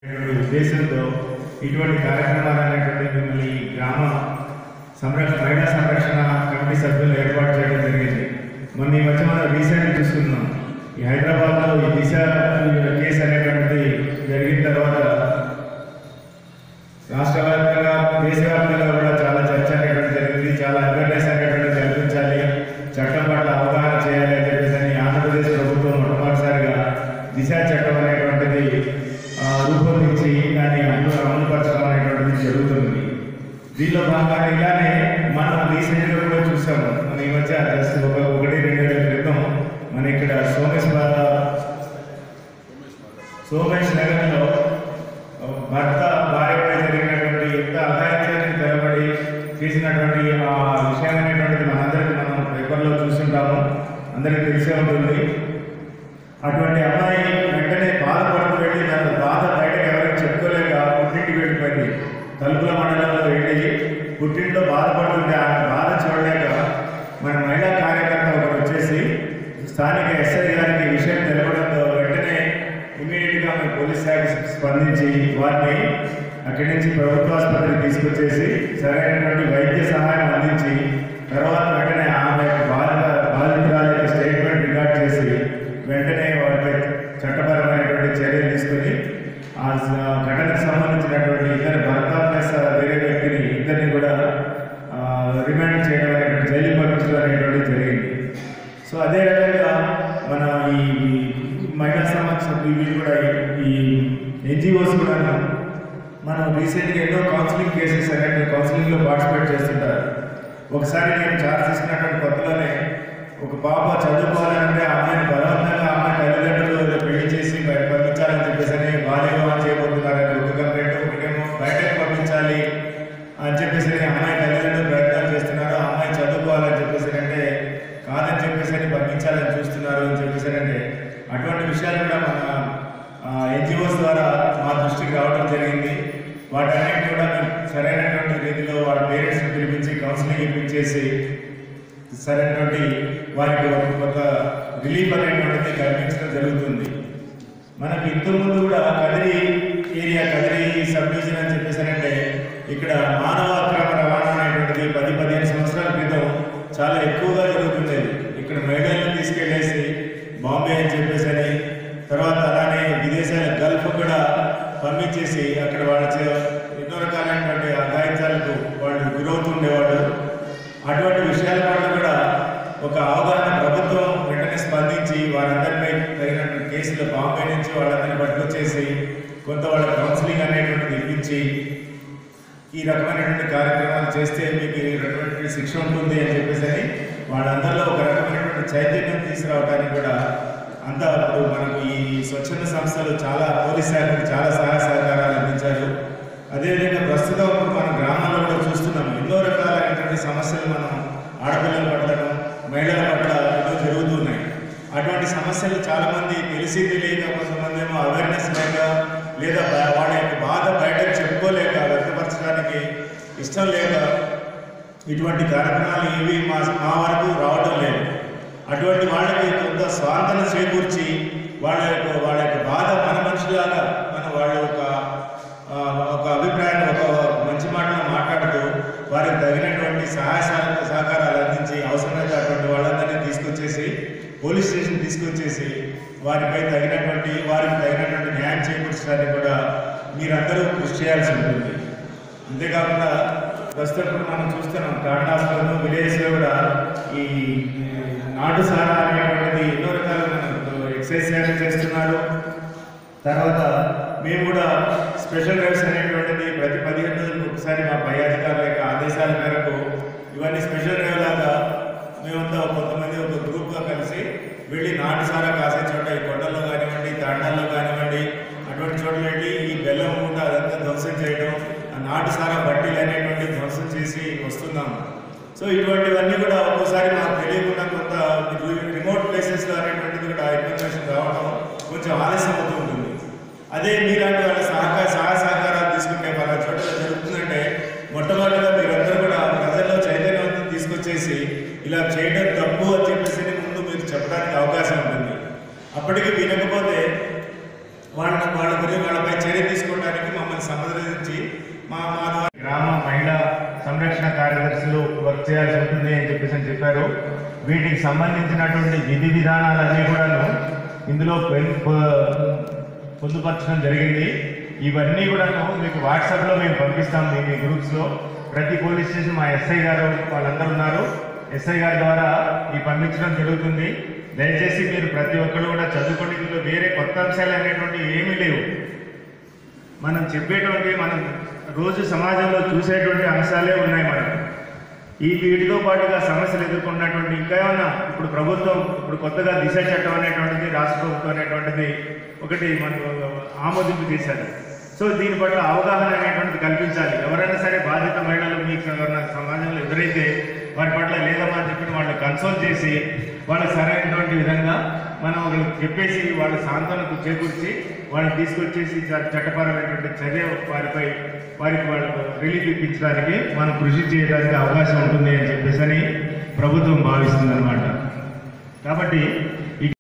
అనేటువంటి ఉద్దేశంతో ఇటువంటి కార్యక్రమాలు అనేటువంటి మిమ్మల్ని ఈ గ్రామ సంరక్షణ మహిళా సంరక్షణ కమిటీ సభ్యులు ఏర్పాటు చేయడం జరిగింది మొన్న ఈ మధ్య మనం రీసెంట్ చూస్తున్నాం ఈ హైదరాబాద్లో ఈ దిశ కేసు అనేటువంటిది జరిగిన తర్వాత రాష్ట్ర వ్యాప్తంగా దేశవ్యాప్తంగా కూడా చాలా చర్చ అనేటువంటి జరిగింది చాలా అవేర్నెస్ అనేటువంటి కల్పించాలి చట్టం పట్ల అవగాహన చేయాలి అని చెప్పేసి అని ఆంధ్రప్రదేశ్ ప్రభుత్వం మొట్టమొదటిసారిగా దిశ చట్టం అనేటువంటిది ఆ, రూపొందించి దాన్ని అమలు అమలుపరచడం అనేటువంటిది జరుగుతుంది దీనిలో భాగంగా ఇలానే మనం రీసెంట్గా కూడా చూసాము మన ఈ మధ్య జస్ట్ ఒక ఒకటి రెండు నెలల క్రితం మన ఇక్కడ సోమేశ్ బాబా సోమేష్ నగర్లో భర్త భార్యపై జరిగినటువంటి ఎంత అఘాయిత్యానికి తెలబడి చేసినటువంటి ఆ విషయం అనేటువంటిది మనందరికీ మనం పేపర్లో చూస్తుంటాము అందరికీ తెలిసే ఉంటుంది అటువంటి అమ్మాయి వెంటనే బాధపడుతూ వెళ్ళి దాని బాధ బయటకు ఎవరికి చెప్పుకోలేక పుట్టింటికి వెళ్ళిపోయింది తలుపుల మండలంలో వెళ్ళి పుట్టింట్లో బాధపడుతుంటే ఆ బాధ చూడలేక మన మహిళా కార్యకర్త ఒకరు వచ్చేసి స్థానిక ఎస్ఐ గారికి ఈ విషయం తెలపడంతో వెంటనే ఇమీడియట్గా మీ పోలీస్ శాఖ స్పందించి వారిని అక్కడి నుంచి ప్రభుత్వ ఆసుపత్రికి తీసుకొచ్చేసి సరైనటువంటి వైద్య సహాయం అందించి తర్వాత వెంటనే ఆమె యొక్క బాధిత బాధితురాల యొక్క స్టేట్మెంట్ రికార్డ్ చేసి వెంటనే వారిపై చట్టపరమైనటువంటి చర్యలు తీసుకొని ఆ స- ఘటనకు సంబంధించినటువంటి ఇద్దరు భర్త ప్లస్ వేరే వ్యక్తిని ఇద్దరిని కూడా ఆ, రిమాండ్ చేయడం అనేటువంటి జైలు పంపించడం అనేటువంటి జరిగింది సో అదే రకంగా మన ఈ ఈ మహిళా సమాజ వీళ్ళు కూడా ఈ ఎన్జిఓస్ కూడా మనం రీసెంట్గా ఎన్నో కౌన్సిలింగ్ కేసెస్ అనేవి కౌన్సిలింగ్లో పార్టిసిపేట్ చేస్తుంటారు ఒకసారి నేను చార్జ్ తీసుకున్నటువంటి కొత్తలోనే ఒక పాప చదువుకోవాలంటే ఆ అమ్మాయిని బలవంతంగా ఆ అమ్మాయి తల్లిదండ్రులు ఏదో పెళ్లి చేసి బయట పంపించాలని చెప్పేసి అని బాల్య వివాహం చేయబోతున్నారని ఒక కంప్లైంట్ ఒకటేమో బయటకు పంపించాలి అని చెప్పేసి అని అమ్మాయి తల్లిదండ్రులు ప్రయత్నాలు చేస్తున్నారు ఆ అమ్మాయి చదువుకోవాలని చెప్పేసి అంటే కాదని చెప్పేసి అని పంపించాలని చూస్తున్నారు అని చెప్పేసి అంటే అటువంటి విషయాలు కూడా మన ఎన్జిఓస్ ద్వారా మా దృష్టికి రావడం జరిగింది వాటన్నిటి కూడా మేము సరైనటువంటి రీతిలో వాళ్ళ పేరెంట్స్ని పిలిపించి కౌన్సిలింగ్ ఇప్పించేసి సరైనటువంటి వారికి ఒక కొంత రిలీఫ్ అనేటువంటిది కల్పించడం జరుగుతుంది మనకు ఇంతకుముందు కూడా Kadiri area Kadiri subdivision అని చెప్పేసారంటే ఇక్కడ మానవ అక్రమ రవాణా అనేటువంటిది పది పదిహేను సంవత్సరాల క్రితం చాలా ఎక్కువగా జరుగుతుండేది ఇక్కడ మహిళలను తీసుకెళ్లేసి బాంబే అని చెప్పేసి అని తర్వాత అలానే విదేశాల గల్ఫ్ కూడా పంపించేసి అక్కడ వాళ్ళ చే- ఎన్నో రకాలైనటువంటి అఘాయిత్యాలకు వాళ్ళు గురవుతుండేవాళ్ళు అటువంటి విషయాల పట్ల కూడా ఒక అవగాహన ప్రభుత్వం వెంటనే స్పందించి వారందరిపై తగినటువంటి కేసులు బాంబే నుంచి వాళ్ళందరినీ పట్టుకొచ్చేసి కొంత వాళ్ళ కౌన్సిలింగ్ అనేటువంటిది ఇప్పించి ఈ రకమైనటువంటి కార్యక్రమాలు చేస్తే మీకు ఈ రకమైనటువంటి శిక్ష ఉంటుంది అని చెప్పేసి అని వాళ్ళందరిలో ఒక రకమైనటువంటి చైతన్యం తీసుకురావడానికి కూడా అంతా ఇప్పుడు మనకు ఈ స్వచ్ఛంద సంస్థలు చాలా పోలీస్ శాఖకు చాలా సహాయ సహకారాలు అందించారు అదేవిధంగా ప్రస్తుతం ఇప్పుడు మన గ్రామాల్లో కూడా చూస్తున్నాం ఎన్నో రకాలైనటువంటి సమస్యలు మనం ఆడపిల్లల పట్లను మహిళల పట్ల ఎన్నో జరుగుతున్నాయి అటువంటి సమస్యలు చాలా మంది తెలిసి తెలియక కొంతమంది ఏమో అవేర్నెస్ లేక లేదా బా- వాళ్ళ యొక్క బాధ బయటకు చెప్పుకోలేక వ్యక్తపరచడానికి ఇష్టం లేక ఇటువంటి కార్యక్రమాలు ఏవి మా మా వరకు రావడం లేదు అటువంటి వాళ్ళకి కొంత స్వార్థన చేకూర్చి వాళ్ళ యొక్క వాళ్ళ యొక్క బాధ మన మనుషులాగా మన వాళ్ళ ఒక ఆ, ఒక అభిప్రాయాన్ని ఒక మంచి మాటలు మాట్లాడుతూ వారికి తగినటువంటి సహాయ సహ- సహకారాలు అందించి అవసరమైతే అటువంటి వాళ్ళందరినీ తీసుకొచ్చేసి పోలీస్ స్టేషన్ తీసుకొచ్చేసి వారిపై తగినటువంటి వారికి తగినటువంటి న్యాయం చేకూర్చడానికి కూడా మీరందరూ కృషి చేయాల్సి ఉంటుంది అంతేకాకుండా ప్రస్తుతం ఇప్పుడు మనం చూస్తున్నాం టాటాస్లోను విలేజ్లో కూడా ఈ నాటు సారా అనేటువంటిది ఎన్నో రకాలుగా మనకు ఎక్సైజ్ సేవ చేస్తున్నారు తర్వాత మేము కూడా స్పెషల్ డ్రైవ్స్ అనేటువంటిది ప్రతి పదిహేను రోజులకు ఒకసారి మా పై అధికారుల యొక్క ఆదేశాల మేరకు ఇవన్నీ స్పెషల్ డ్రైవ్ లాగా మేమంతా కొంతమంది ఒక గ్రూప్గా కలిసి వెళ్ళి నాటు సారా కాసే చోట ఈ కొండల్లో కానివ్వండి తాండాల్లో కానివ్వండి అటువంటి చోట్ల వెళ్ళి ఈ బెల్లం కూడా అదంతా ధ్వంసం చేయడం ఆ నాటు సారా బట్టీలు అనేటువంటి ధ్వంసం చేసి వస్తున్నాం సో ఇటువంటివన్నీ కూడా ఒక్కోసారి మాకు తెలియకుండా కొంత రిమోట్ ప్లేసెస్లో అనేటువంటిది కూడా ఇన్ఫర్మేషన్ రావడం కొంచెం ఆలస్యం అవుతూ ఉంటుంది అదే మీలాంటి వాళ్ళ సహకార సహాయ సహకారాలు తీసుకుంటే వాళ్ళ చోట జరుగుతుందంటే మొట్టమొదటిగా మీరందరూ కూడా ప్రజల్లో చైతన్యవంతం తీసుకొచ్చేసి ఇలా చేయడం తప్పు అని చెప్పేసి ముందు మీరు చెప్పడానికి అవకాశం ఉంటుంది అప్పటికి వినకపోతే వాళ్ళ వాళ్ళ గురించి వాళ్ళపై చర్య తీసుకోవడానికి చెప్పేసి అని చెప్పారు వీటికి సంబంధించినటువంటి విధి విధానాలన్నీ కూడాను ఇందులో పెన్- పొ- పొందుపరచడం జరిగింది ఇవన్నీ కూడాను మీకు వాట్సాప్లో మేము పంపిస్తాం మీ మీ గ్రూప్స్లో ప్రతి పోలీస్ స్టేషన్ మా ఎస్ఐ గారు వాళ్ళందరూ ఉన్నారు ఎస్ఐ గారి ద్వారా ఈ పంపించడం జరుగుతుంది దయచేసి మీరు ప్రతి ఒక్కరు కూడా చదువుకోండి ఇందులో వేరే కొత్త అంశాలు అనేటువంటి ఏమీ లేవు మనం చెప్పేటువంటి మనం రోజు సమాజంలో చూసేటువంటి అంశాలే ఉన్నాయి మనం ఈ వీటితో పాటుగా సమస్యలు ఎదుర్కొన్నటువంటి ఇంకా ఏమన్నా ఇప్పుడు ప్రభుత్వం ఇప్పుడు కొత్తగా దిశ చట్టం అనేటువంటిది రాష్ట్ర ప్రభుత్వం అనేటువంటిది ఒకటి మనకు ఆమోదింపు చేశారు సో దీని పట్ల అవగాహన అనేటువంటిది కల్పించాలి ఎవరైనా సరే బాధిత మహిళలు మీకు ఎవరైనా సమాజంలో ఎదురైతే వారి పట్ల లేదమ్మా అని చెప్పి వాళ్ళని కన్సల్ట్ చేసి వాళ్ళకి సరైనటువంటి విధంగా మనం ఒకరికి చెప్పేసి వాళ్ళ సాంత్వనకు చేకూర్చి వాళ్ళని తీసుకొచ్చేసి చ- చట్టపరమైనటువంటి చర్య వారిపై వారికి వాళ్ళకు రిలీఫ్ ఇప్పించడానికి మనం కృషి చేయడానికి అవకాశం ఉంటుంది అని చెప్పేసి అని ప్రభుత్వం భావిస్తుంది అనమాట కాబట్టి